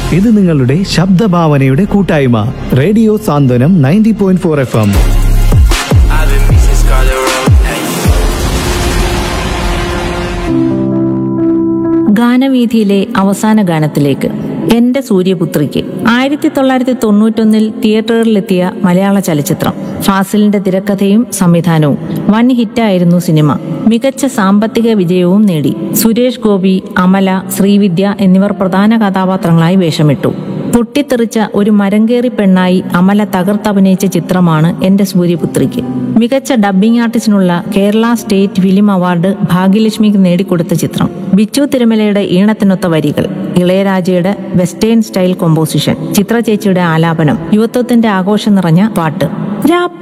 ഇത് നിങ്ങളുടെ ശബ്ദഭാവനയുടെ കൂട്ടായ്മ radio Santhwanam ninety point four F M I've been missing Scarlet Road. Hey. ഗാനവീഥിയിലെ അവസാന ഗാനത്തിലേക്ക് എന്റെ സൂര്യപുത്രിക്ക് ആയിരത്തി തൊള്ളായിരത്തി തൊണ്ണൂറ്റൊന്നിൽ തിയേറ്ററുകളിലെത്തിയ മലയാള ചലച്ചിത്രം ഫാസിലിന്റെ തിരക്കഥയും സംവിധാനവും വൻ ഹിറ്റായിരുന്നു സിനിമ മികച്ച സാമ്പത്തിക വിജയവും നേടി സുരേഷ് ഗോപി അമല ശ്രീവിദ്യ എന്നിവർ പ്രധാന കഥാപാത്രങ്ങളായി വേഷമിട്ടു പൊട്ടിത്തെറിച്ച ഒരു മരങ്കേറി പെണ്ണായി അമല തകർത്തഭിനയിച്ച ചിത്രമാണ് എന്റെ സൂര്യപുത്രിക്ക് മികച്ച ഡബ്ബിംഗ് ആർട്ടിസ്റ്റിനുള്ള കേരള സ്റ്റേറ്റ് ഫിലിം അവാർഡ് ഭാഗ്യലക്ഷ്മിക്ക് നേടിക്കൊടുത്ത ചിത്രം ബിച്ചു തിരുമലയുടെ ഈണത്തിനൊത്ത വരികൾ ഇളയരാജയുടെ വെസ്റ്റേൺ സ്റ്റൈൽ കോമ്പോസിഷൻ ചിത്രചേച്ചിയുടെ ആലാപനം യുവത്വത്തിന്റെ ആഘോഷം നിറഞ്ഞ പാട്ട് രാ